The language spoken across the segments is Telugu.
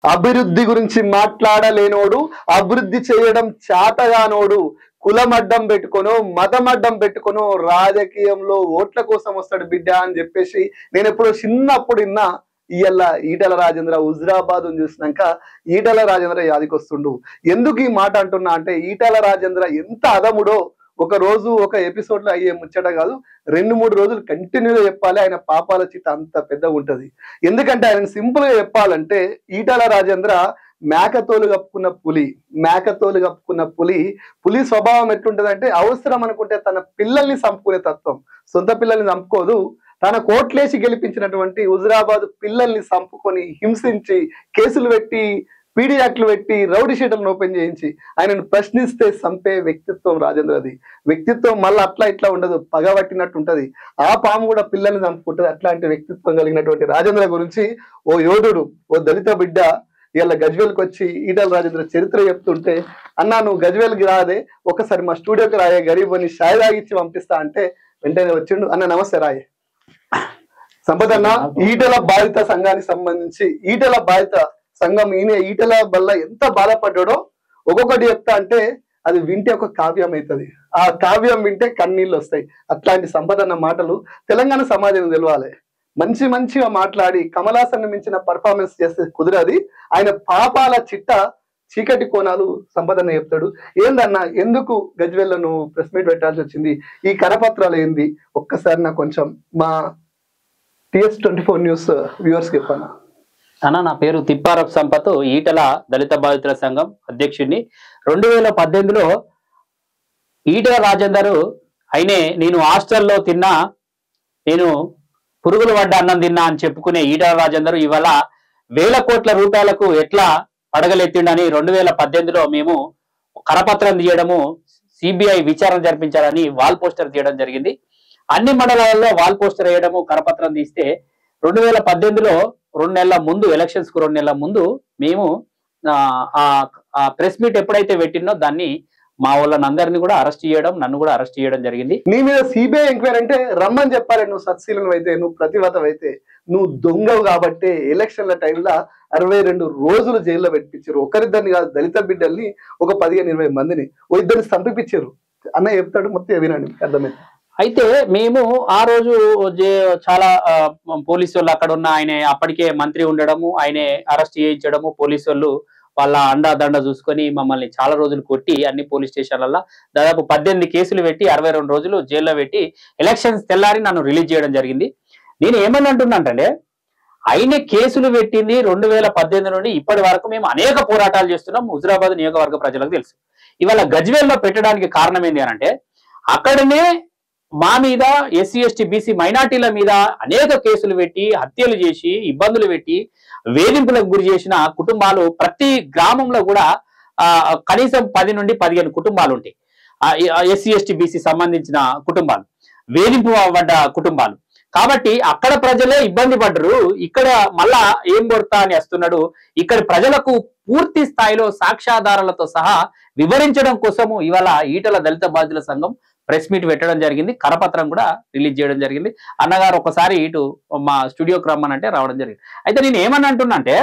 అభివృద్ధి గురించి మాట్లాడలేనోడు అభివృద్ధి చేయడం చేతగానోడు కులం అడ్డం పెట్టుకొను మతం అడ్డం పెట్టుకొను రాజకీయంలో ఓట్ల కోసం వస్తాడు బిడ్డ అని చెప్పేసి నేను ఎప్పుడో చిన్నప్పుడు విన్నా ఇయ్యల్ల ఈటల రాజేంద్ర హుజరాబాద్ చూసినాక ఈటల రాజేంద్ర యాదికొస్తుండు ఎందుకు ఈ మాట అంటున్నా అంటే ఈటల రాజేంద్ర ఎంత అదముడో ఒక రోజు ఒక ఎపిసోడ్ లో అయ్యే ముచ్చట కాదు రెండు మూడు రోజులు కంటిన్యూగా చెప్పాలి ఆయన పాపాల చిట్ట అంత పెద్దగా ఉంటది ఎందుకంటే ఆయన సింపుల్ గా చెప్పాలంటే ఈటల రాజేంద్ర మేకతోలు కప్పుకున్న పులి మేకతోలు కప్పుకున్న పులి పులి స్వభావం ఎట్లుంటదంటే అవసరం అనుకుంటే తన పిల్లల్ని చంపుకునే తత్వం సొంత పిల్లల్ని చంపుకోదు తన కోట్లేసి గెలిపించినటువంటి హుజరాబాద్ పిల్లల్ని చంపుకొని హింసించి కేసులు పెట్టి పీడీ యాక్ట్లు పెట్టి రౌడీ షీటర్లను ఓపెన్ చేయించి ఆయనను ప్రశ్నిస్తే చంపే వ్యక్తిత్వం రాజేంద్రది వ్యక్తిత్వం మళ్ళీ అట్లా ఇట్లా ఉండదు పగబట్టినట్టు ఉంటది ఆ పాము కూడా పిల్లల్ని చంపుకుంటది అట్లాంటి వ్యక్తిత్వం కలిగినటువంటి రాజేంద్ర గురించి ఓ యోధుడు ఓ దళిత బిడ్డ ఇలా గజ్వేల్కి వచ్చి ఈటల రాజేంద్ర చరిత్ర చెప్తుంటే అన్నా నువ్వు గజ్వేల్కి రాదే ఒకసారి మా స్టూడియోకి రాయే గరీబ్ అని షాయి తాగిచ్చి పంపిస్తా అంటే వెంటనే వచ్చిండు అన్న నమస్తే రాయే సంపద అన్న ఈటల బాధిత సంఘానికి సంబంధించి ఈటల బాధిత సంఘం ఈయన ఈటల వల్ల ఎంత బాధపడ్డాడో ఒక్కొక్కటి చెప్తా అంటే అది వింటే ఒక కావ్యం అవుతుంది ఆ కావ్యం వింటే కన్నీళ్ళు వస్తాయి అట్లాంటి సంపదన్న మాటలు తెలంగాణ సమాజం తెలవాలి మంచి మంచిగా మాట్లాడి కమలాసన్ మించిన పర్ఫార్మెన్స్ చేస్తే కుదరది ఆయన పాపాల చిట్ట చీకటి కోణాలు సంపదన్న చెప్తాడు ఏందన్నా ఎందుకు గజ్వెల్లో నువ్వు ప్రెస్ మీట్ పెట్టాల్సి వచ్చింది ఈ కరపత్రాలు ఏంది ఒక్కసారి నాకు కొంచెం మా TS twenty four news viewers చెప్పాను అన్న నా పేరు తిప్పారపు సంపత్ ఈటల దళిత బాధితుల సంఘం అధ్యక్షుడిని రెండు వేల పద్దెనిమిదిలో ఈటల రాజేందర్ అయినే నేను హాస్టల్లో తిన్నా నేను పురుగులు పడ్డ అన్నం తిన్నా అని చెప్పుకునే ఈటల రాజేందర్ ఇవాళ వేల కోట్ల రూపాయలకు ఎట్లా అడగలెత్తిండని రెండు వేల పద్దెనిమిదిలో మేము కరపత్రం తీయడము సిబిఐ విచారణ జరిపించాలని వాల్ పోస్టర్ తీయడం జరిగింది అన్ని మండలాల్లో వాల్ పోస్టర్ వేయడము కరపత్రం తీస్తే రెండు వేల పద్దెనిమిదిలో రెండు నెలల ముందు ఎలక్షన్స్ కు రెండు నెలల ముందు మేము ఆ ప్రెస్ మీట్ ఎప్పుడైతే పెట్టినో దాన్ని మా వాళ్ళని అందరినీ కూడా అరెస్ట్ చేయడం నన్ను కూడా అరెస్ట్ చేయడం జరిగింది నీ మీద సిబిఐ ఎంక్వైరీ అంటే రమ్మని చెప్పాలి నువ్వు సత్శీలం అయితే నువ్వు ప్రతివతం అయితే నువ్వు దొంగవు కాబట్టి ఎలక్షన్ల టైంలో అరవై రెండు రోజులు జైల్లో పెట్టించారు ఒకరిద్దరిని కాదు దళిత బిడ్డల్ని ఒక పదిహేను ఇరవై మందిని ఓ ఇద్దరిని చంపిపించారు అన్న చెప్తాడు మొత్తం వినండి మీకు అర్థమైంది అయితే మేము ఆ రోజు జే- చాలా ఆ, పోలీసు వాళ్ళు అక్కడ ఉన్న ఆయన అప్పటికే మంత్రి ఉండడము ఆయన అరెస్ట్ చేయించడము పోలీసు వాళ్ళు వాళ్ళ అండా దండ చూసుకొని మమ్మల్ని చాలా రోజులు కొట్టి అన్ని పోలీస్ స్టేషన్లలో దాదాపు పద్దెనిమిది కేసులు పెట్టి అరవై రెండు రోజులు జైల్లో పెట్టి ఎలక్షన్స్ తెల్లారి నన్ను రిలీజ్ చేయడం జరిగింది నేను ఏమని అంటున్నానంటే ఆయన కేసులు పెట్టింది రెండు వేల పద్దెనిమిది నుండి ఇప్పటి వరకు మేము అనేక పోరాటాలు చేస్తున్నాం హుజరాబాద్ నియోజకవర్గ ప్రజలకు తెలుసు ఇవాళ గజ్వేల్లో పెట్టడానికి కారణం ఏంటి అని అంటే అక్కడనే మా మీద ఎస్సీ ఎస్టీ బీసీ మైనార్టీల మీద అనేక కేసులు పెట్టి హత్యలు చేసి ఇబ్బందులు పెట్టి వేధింపులకు గురి చేసిన కుటుంబాలు ప్రతి గ్రామంలో కూడా ఆ, కనీసం పది నుండి పదిహేను కుటుంబాలు ఉంటాయి ఎస్సీ ఎస్టీ బీసీ సంబంధించిన కుటుంబాలు వేధింపు పడ్డ కుటుంబాలు కాబట్టి అక్కడ ప్రజలే ఇబ్బంది పడ్డరు ఇక్కడ మళ్ళా ఏం కొడతా అని వస్తున్నాడు ఇక్కడ ప్రజలకు పూర్తి స్థాయిలో సాక్ష్యాధారాలతో సహా వివరించడం కోసము ఇవాళ ఈటల దళిత బాధితుల సంఘం ప్రెస్ మీట్ పెట్టడం జరిగింది కరపత్రం కూడా రిలీజ్ చేయడం జరిగింది అన్నగారు ఒకసారి ఇటు మా స్టూడియోకి రమ్మనంటే రావడం జరిగింది అయితే నేను ఏమని అంటున్నా అంటే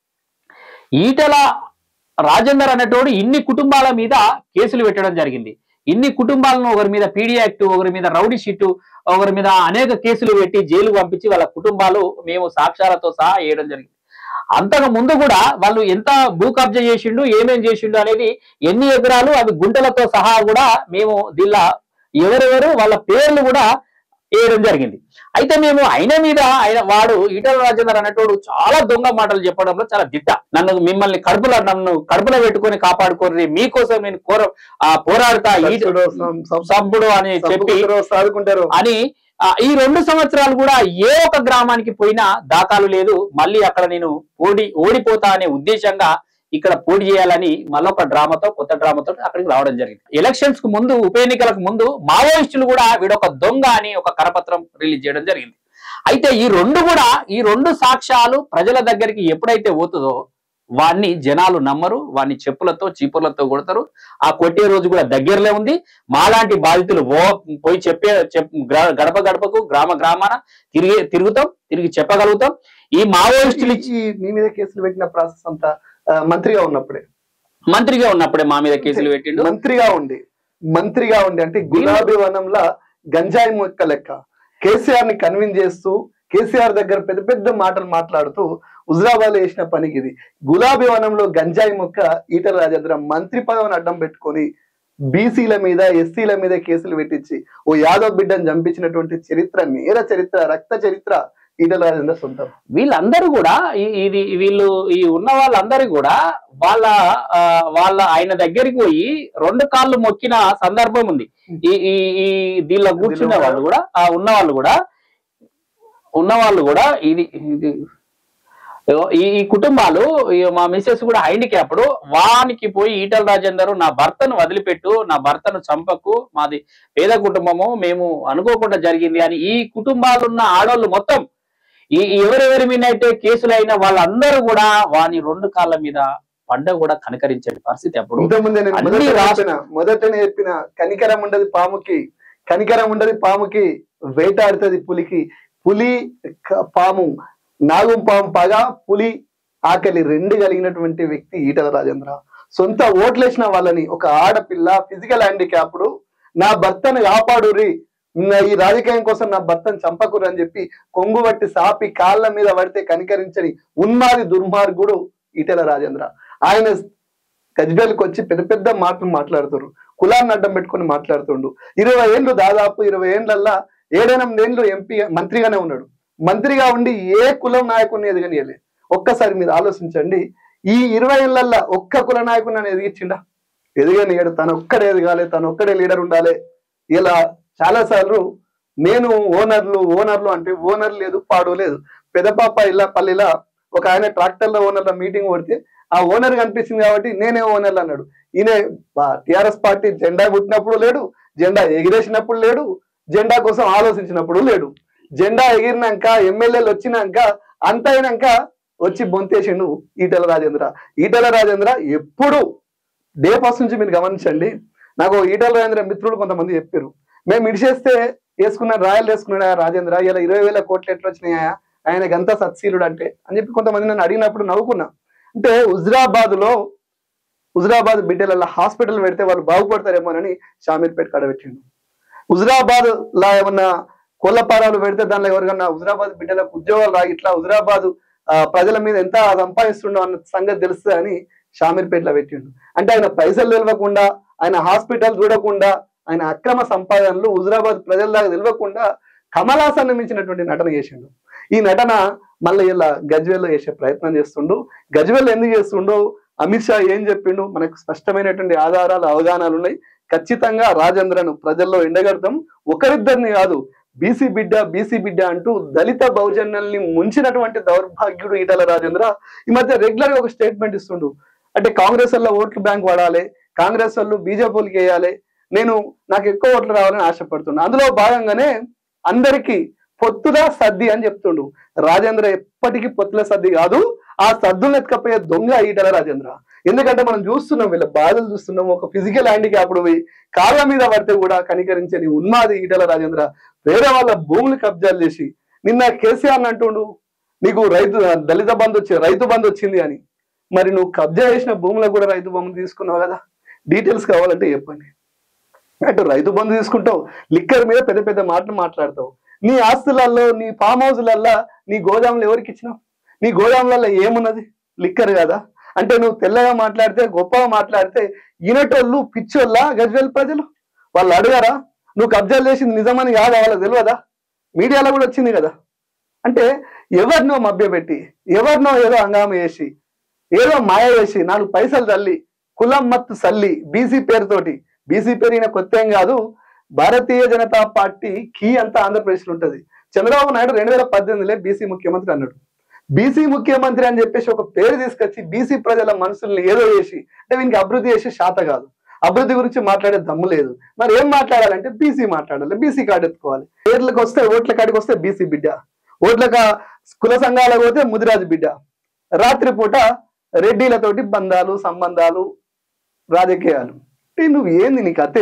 ఈటల రాజేందర్ అనేటోడు ఇన్ని కుటుంబాల మీద కేసులు పెట్టడం జరిగింది ఇన్ని కుటుంబాలను ఒకరి మీద పీడీ యాక్ట్ ఒకరి మీద రౌడీ షీటు ఒకరి మీద అనేక కేసులు పెట్టి జైలు పంపించి వాళ్ళ కుటుంబాలు మేము సాక్ష్యాలతో సహా వేయడం జరిగింది అంతకు ముందు కూడా వాళ్ళు ఎంత భూ కబ్జా చేసిండు ఏమేం చేసిండు అనేది ఎన్ని ఎకరాలు అవి గుంటలతో సహా కూడా మేము దీనిలో ఎవరెవరు వాళ్ళ పేర్లు కూడా వేయడం జరిగింది అయితే మేము ఆయన మీద ఆయన వాడు ఈటల రాజేందర్ అనేటోడు చాలా దొంగ మాటలు చెప్పడంలో చాలా దిట్ట నన్ను మిమ్మల్ని కడుపులో నన్ను కడుపులో పెట్టుకొని కాపాడుకోరి మీకోసం నేను కోర ఆ పోరాడుతా ఈ సత్సుడు, సం- సం- సబ్బుడు అని చెప్పి చంపుకుంటారో, సాదుకుంటారో అని ఆ, ఈ రెండు సంవత్సరాలు కూడా ఏ ఒక్క గ్రామానికి పోయినా దాఖలు లేదు మళ్ళీ అక్కడ నేను ఓడి ఓడిపోతా అనే ఉద్దేశంగా ఇక్కడ పోటీ చేయాలని మళ్ళొక డ్రామాతో కొత్త డ్రామాతో అక్కడికి రావడం జరిగింది ఎలక్షన్స్ కు ముందు ఉప ఎన్నికలకు ముందు మావోయిస్టులు కూడా వీడొక దొంగ అని ఒక కరపత్రం రిలీజ్ చేయడం జరిగింది అయితే ఈ రెండు కూడా ఈ రెండు సాక్ష్యాలు ప్రజల దగ్గరికి ఎప్పుడైతే పోతుందో వాడిని జనాలు నమ్మరు వాడిని చెప్పులతో చీపుర్లతో కొడతారు ఆ కొట్టే రోజు కూడా దగ్గరలో ఉంది మాలాంటి బాధితులు ఓ పోయి చెప్పే చెప్ గ్ర- గడప గడపకు గ్రామ గ్రామాన తిరిగి తిరుగుతాం తిరిగి చెప్పగలుగుతాం ఈ మావోయిస్టులు ఇచ్చి ఈ మీ మీద కేసులు పెట్టిన ప్రాసెస్ అంతా ఆ, మంత్రిగా ఉన్నప్పుడే మంత్రిగా ఉన్నప్పుడే మా మీద కేసులు పెట్టిండు మంత్రిగా ఉండి మంత్రిగా ఉండి అంటే గులాబీ వనంలా గంజాయి మొక్క లెక్క కేసీఆర్ ని కన్విన్స్ చేస్తూ కేసీఆర్ దగ్గర పెద్ద పెద్ద మాటలు మాట్లాడుతూ హుజరాబాద్ వేసిన పనికి ఇది గులాబీ వనంలో గంజాయి మొక్క ఈటల రాజేంద్ర మంత్రి పదవిని అడ్డం పెట్టుకొని బీసీల మీద ఎస్సీల మీద కేసులు పెట్టించి ఓ యాదవ్ బిడ్డను చంపించినటువంటి చరిత్ర నేర చరిత్ర రక్త చరిత్ర ఈటల రాజేంద్ర సొంతం వీళ్ళందరూ కూడా ఈ- ఇది వీళ్ళు ఈ ఉన్న వాళ్ళందరూ కూడా వాళ్ళ ఆ, వాళ్ళ ఆయన దగ్గరికి పోయి రెండు కాళ్ళు మొక్కిన సందర్భం ఉంది ఈ ఈ ఈ దీనిలో కూర్చున్న వాళ్ళు కూడా ఆ ఉన్న వాళ్ళు కూడా ఉన్న వాళ్ళు కూడా ఇది ఇది ఇగో ఈ ఈ కుటుంబాలు ఈ మా మిస్సెస్ కూడా హ్యాండిక్యాప్డ్ వానికి పోయి ఈటల రాజేందర్ నా భర్తను వదిలిపెట్టు నా భర్తను చంపకు మాది పేద కుటుంబము మేము అనుకోకుండా జరిగింది అని ఈ కుటుంబాలు ఉన్న ఆడోళ్ళు మొత్తం ఈ ఈ ఎవరెవరి మీద అయితే కేసులు అయిన వాళ్ళందరూ కూడా వాని రెండు కాళ్ళ మీద పడ్డ కూడా కనకరించే పరిస్థితి అప్పుడు ఇంతకుముందే నేను అన్ని మొదట రాష్ట్ర- చెప్పిన మొదటనే చెప్పిన కనికరం ఉండదు పాముకి కనికరం ఉండదు పాముకి వేటాడుతుంది పులికి పులి క- పాము నాగం పాము పగ పులి ఆకలి రెండు కలిగినటువంటి వ్యక్తి ఈటల రాజేంద్ర సొంత ఓట్లేసిన వాళ్ళని ఒక ఆడపిల్ల ఫిజికల్ హ్యాండిక్యాప్డ్ నా భర్తను కాపాడురి నా ఈ రాజకీయం కోసం నా భర్తను చంపకురు అని చెప్పి కొంగు పట్టి సాపి కాళ్ళ మీద పడితే కనికరించని ఉన్మాది దుర్మార్గుడు ఈటెల రాజేంద్ర ఆయన గజ్బేల్కి వచ్చి పెద్ద పెద్ద మాటలు మాట్లాడుతారు కులాన్ని అడ్డం పెట్టుకొని మాట్లాడుతుండు ఇరవై ఏళ్ళు దాదాపు ఇరవై ఏళ్ళల్లా ఏడెనిమిది ఏళ్ళు ఎంపీ మంత్రిగానే ఉన్నాడు మంత్రిగా ఉండి ఏ కులం నాయకుడిని ఎదగనియలే ఒక్కసారి మీరు ఆలోచించండి ఈ ఇరవై ఏళ్ళల్లా ఒక్క కుల నాయకుడిని అని ఎదిగించిండా ఎదగనియడు తను ఒక్కడే ఎదగాలి తను ఒక్కడే లీడర్ ఉండాలి ఇలా చాలా సార్లు నేను ఓనర్లు ఓనర్లు అంటే ఓనర్ లేదు పాడు లేదు పెదపాప ఇలా పల్లిలా ఒక ఆయన ట్రాక్టర్ల ఓనర్ల మీటింగ్ కొడితే ఆ ఓనర్ కనిపించింది కాబట్టి నేనే ఓనర్లు అన్నాడు ఈయన టిఆర్ఎస్ పార్టీ జెండా పుట్టినప్పుడు లేడు జెండా ఎగిరేసినప్పుడు లేడు జెండా కోసం ఆలోచించినప్పుడు లేడు జెండా ఎగిరినాక ఎమ్మెల్యేలు వచ్చినాక అంత అయినాక వచ్చి బొంతేసిండు ఈటల రాజేంద్ర ఈటల రాజేంద్ర ఎప్పుడు డే ఫస్ట్ నుంచి మీరు గమనించండి నాకు ఈటల రాజేంద్ర మిత్రులు కొంతమంది చెప్పారు మేము ఇడిచేస్తే వేసుకున్న రాయలు వేసుకున్నాడా రాజేంద్ర ఇలా ఇరవై వేల కోట్లు ఎట్లా వచ్చినాయా ఆయనకి అంతా సత్శీలుడు అంటే అని చెప్పి కొంతమంది నన్ను అడిగినప్పుడు నవ్వుకున్నా అంటే హుజరాబాద్ లో హుజరాబాద్ బిడ్డల హాస్పిటల్ పెడితే వాళ్ళు బాగుపడతారేమోనని షామీర్పేట కాడ పెట్టిండు హుజరాబాద్ లా ఏమన్నా కోళ్ళపారాలు పెడితే దానిలో ఎవరికన్నా హుజరాబాద్ బిడ్డలకు ఉద్యోగాలు రాగి ఇట్లా హుజరాబాద్ ఆ, ప్రజల మీద ఎంత సంపాదిస్తుండో అన్న సంగతి తెలుస్తుంది అని షామీర్పేటలో పెట్టిండు అంటే ఆయన పైసలు తెలియకుండా ఆయన హాస్పిటల్ చూడకుండా ఆయన అక్రమ సంపాదనలు హుజరాబాద్ ప్రజల దాకా తెలియకుండా కమలాసన్ మించినటువంటి నటన చేసిండు ఈ నటన మళ్ళీ ఇలా గజ్వేల్లో చేసే ప్రయత్నం చేస్తుండు గజ్వేల్ ఎందుకు చేస్తుండో అమిత్ షా ఏం చెప్పిండు మనకు స్పష్టమైనటువంటి ఆధారాలు అవగాహనలు ఉన్నాయి ఖచ్చితంగా రాజేంద్రను ప్రజల్లో ఎండగడతాం ఒకరిద్దరిని కాదు బీసీ బిడ్డ బీసీ బిడ్డ అంటూ దళిత బహుజనుల్ని ముంచినటువంటి దౌర్భాగ్యుడు ఈటల రాజేంద్ర ఈ మధ్య రెగ్యులర్ గా ఒక స్టేట్మెంట్ ఇస్తుండు అంటే కాంగ్రెస్ వల్ల ఓట్లు బ్యాంక్ వాడాలి కాంగ్రెస్ వాళ్ళు బీజేపీకి వేయాలి నేను నాకు ఎక్కువ ఓట్లు రావాలని ఆశపడుతున్నా అందులో భాగంగానే అందరికీ పొత్తుల సద్ది అని చెప్తుండు రాజేంద్ర ఎప్పటికీ పొత్తుల సద్ది కాదు ఆ సద్దులను ఎత్తుకపోయే దొంగ ఈటల రాజేంద్ర ఎందుకంటే మనం చూస్తున్నాం వీళ్ళ బాధలు చూస్తున్నాం ఒక ఫిజికల్ హ్యాండిక్యాప్డ్ పోయి కాళ్ళ మీద పడితే కూడా కనికరించని ఉన్మాది ఈటల రాజేంద్ర వేరే వాళ్ళ భూములు కబ్జాలు చేసి నిన్న కేసీఆర్ అంటుండు నీకు రైతు దళిత బంధు వచ్చి రైతు బంధు వచ్చింది అని మరి నువ్వు కబ్జా చేసిన భూములకు కూడా రైతు బంధు తీసుకున్నావు కదా డీటెయిల్స్ కావాలంటే చెప్పండి అటు రైతు బంధు తీసుకుంటావు లిక్కర్ మీద పెద్ద పెద్ద మాటలు మాట్లాడతావు నీ ఆస్తులలో నీ ఫామ్ హౌస్లల్లో నీ గోదాములు ఎవరికి ఇచ్చినావు నీ గోదాములలో ఏమున్నది లిక్కర్ కదా అంటే నువ్వు తెల్లగా మాట్లాడితే గొప్పగా మాట్లాడితే ఈనటోళ్ళు పిచ్చోళ్ళ గజ్వేల్ ప్రజలు వాళ్ళు అడగారా నువ్వు కబ్జాలు చేసింది నిజమని కాదా వాళ్ళకి తెలియదా మీడియాలో కూడా వచ్చింది కదా అంటే ఎవరినో మభ్యపెట్టి ఎవరినో ఏదో హంగామా చేసి ఏదో మాయ చేసి నాలుగు పైసలు తల్లి కులం మత్తు సల్లి బీసీ పేరుతోటి బీసీ పేరు ఈయన కొత్త ఏం కాదు భారతీయ జనతా పార్టీ కీ అంతా ఆంధ్రప్రదేశ్ లో ఉంటది చంద్రబాబు నాయుడు రెండు వేల పద్దెనిమిదిలో బీసీ ముఖ్యమంత్రి అన్నాడు బీసీ ముఖ్యమంత్రి అని చెప్పేసి ఒక పేరు తీసుకొచ్చి బీసీ ప్రజల మనసుల్ని ఏదో చేసి అంటే వీనికి అభివృద్ధి చేసి శాత కాదు అభివృద్ధి గురించి మాట్లాడే దమ్ము లేదు మరి ఏం మాట్లాడాలంటే బీసీ మాట్లాడాలి బీసీ కార్డు ఎత్తుకోవాలి పేర్లకు వస్తే ఓట్ల కాడికి వస్తే బీసీ బిడ్డ ఓట్లక కుల సంఘాలకు పోతే ముదిరాజు బిడ్డ రాత్రిపూట రెడ్డిలతోటి బంధాలు సంబంధాలు రాజకీయాలు అంటే నువ్వు ఏంది నీ కథ ఏంది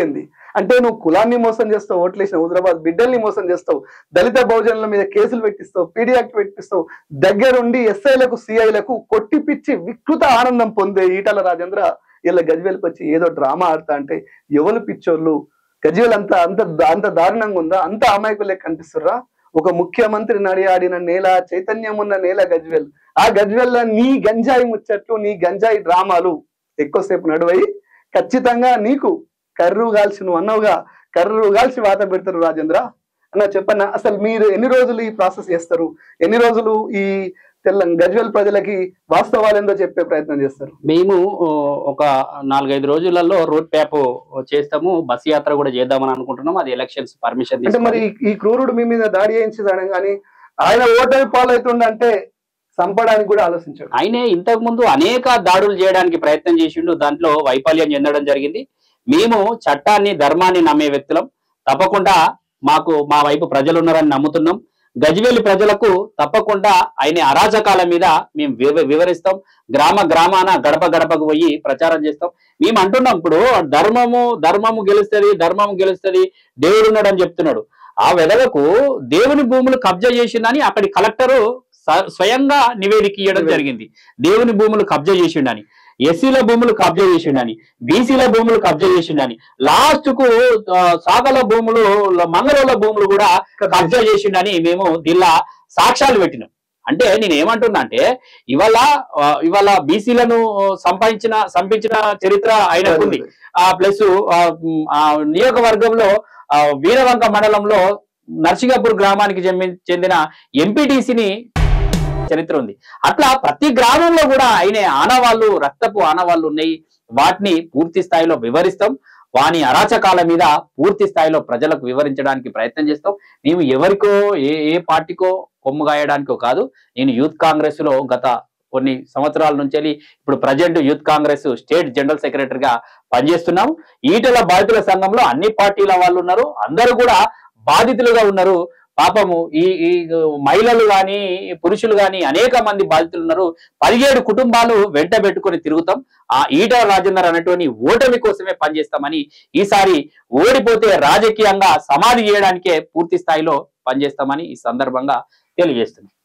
అంటే నువ్వు కులాన్ని మోసం చేస్తావు ఓట్లేసిన హుజరాబాద్ బిడ్డల్ని మోసం చేస్తావు దళిత బహుజనుల మీద కేసులు పెట్టిస్తావు పీడీ యాక్ట్ పెట్టిస్తావు దగ్గరుండి ఎస్ఐలకు సిఐలకు కొట్టిపిచ్చి వికృత ఆనందం పొందే ఈటల రాజేంద్ర ఇలా గజ్వేల్కి వచ్చి ఏదో డ్రామా ఆడతా అంటే ఎవరు పిచ్చోళ్ళు గజ్వేల్ అంత అంత అంత దారుణంగా ఉందా అంత అమాయకులే కనిపిస్తుర్రా ఒక ముఖ్యమంత్రి నడియాడిన నేల చైతన్యం ఉన్న నేల గజ్వేల్ ఆ గజ్వేల్ నీ గంజాయి ముచ్చట్లు నీ గంజాయి డ్రామాలు ఎక్కువసేపు నడువై ఖచ్చితంగా నీకు కర్రు కాల్సి నువ్వు అన్నావుగా కర్రు కాల్సి వాత పెడతారు రాజేంద్ర అన్న చెప్పన్న అసలు మీరు ఎన్ని రోజులు ఈ ప్రాసెస్ చేస్తారు ఎన్ని రోజులు ఈ తెల్ల గజ్వేల్ ప్రజలకి వాస్తవాలు ఏందో చెప్పే ప్రయత్నం చేస్తారు మేము ఓ, ఒక నాలుగైదు రోజులలో రోడ్ మ్యాప్ చేస్తాము బస్ యాత్ర కూడా చేద్దామని అనుకుంటున్నాం అది ఎలక్షన్స్ పర్మిషన్ అంటే మరి ఈ- ఈ క్రూరుడు మీ మీద దాడి చేయించడం కానీ ఆయన ఓటమి పాలవుతుండంటే చంపడానికి కూడా ఆలోచించాడు ఆయనే ఇంతకు ముందు అనేక దాడులు చేయడానికి ప్రయత్నం చేసిండు దాంట్లో వైఫల్యం చెందడం జరిగింది మేము చట్టాన్ని ధర్మాన్ని నమ్మే వ్యక్తులం తప్పకుండా మాకు మా వైపు ప్రజలు ఉన్నారని నమ్ముతున్నాం గజ్వేలి ప్రజలకు తప్పకుండా ఆయన అరాచకాల మీద మేము వివ- వివరిస్తాం గ్రామ గ్రామాన గడప గడపకు పోయి ప్రచారం చేస్తాం మేము అంటున్నాం ఇప్పుడు ధర్మము ధర్మము గెలుస్తుంది ధర్మము గెలుస్తుంది దేవుడు ఉన్నాడని చెప్తున్నాడు ఆ వెదలకు దేవుని భూములు కబ్జా చేసిందని అక్కడి కలెక్టరు స- స్వయంగా నివేదిక ఇవ్వడం నివేదిక. జరిగింది దేవుని భూములు కబ్జా చేసిండని ఎస్సీల భూములు కబ్జా చేసిండని బీసీల భూములు కబ్జా చేసిండని లాస్ట్ కు ఆ, సాగల భూములు మంగళూరుల భూములు కూడా కబ్జా చేసిండని మేము దీనిలా సాక్ష్యాలు పెట్టినాం అంటే నేను ఏమంటున్నా అంటే ఇవాళ ఆ, ఇవాళ బీసీలను సంపాదించిన సంపించిన చరిత్ర ఆయనకుంది ఆ ప్లస్ ఆ నియోజకవర్గంలో ఆ, వీరవంక మండలంలో నర్సింగపూర్ గ్రామానికి చెంది- చెందిన ఎంపీటీసీని చరిత్ర ఉంది అట్లా ప్రతి గ్రామంలో కూడా ఆయన ఆనవాళ్ళు రక్తపు ఆనవాళ్ళు ఉన్నాయి వాటిని పూర్తి స్థాయిలో వివరిస్తాం వాని అరాచకాల మీద పూర్తి స్థాయిలో ప్రజలకు వివరించడానికి ప్రయత్నం చేస్తాం మేము ఎవరికో ఏ ఏ పార్టీకో కొమ్ము గాయడానికో కాదు నేను యూత్ కాంగ్రెస్ లో గత కొన్ని సంవత్సరాల నుంచి వెళ్ళి ఇప్పుడు present youth Congress state general సెక్రటరీగా పనిచేస్తున్నాం ఈటల బాధితుల సంఘంలో అన్ని పార్టీల వాళ్ళు ఉన్నారు అందరూ కూడా బాధితులుగా ఉన్నారు పాపము ఈ ఈ మహిళలు గాని పురుషులు గాని అనేక మంది బాధితులు ఉన్నారు పదిహేడు కుటుంబాలు వెంట పెట్టుకొని తిరుగుతాం ఆ ఈటల రాజేందర్ అనేటువంటి ఓటమి కోసమే పనిచేస్తామని ఈసారి ఓడిపోతే రాజకీయంగా సమాధి చేయడానికే పూర్తి స్థాయిలో పనిచేస్తామని ఈ సందర్భంగా తెలియజేస్తున్నాం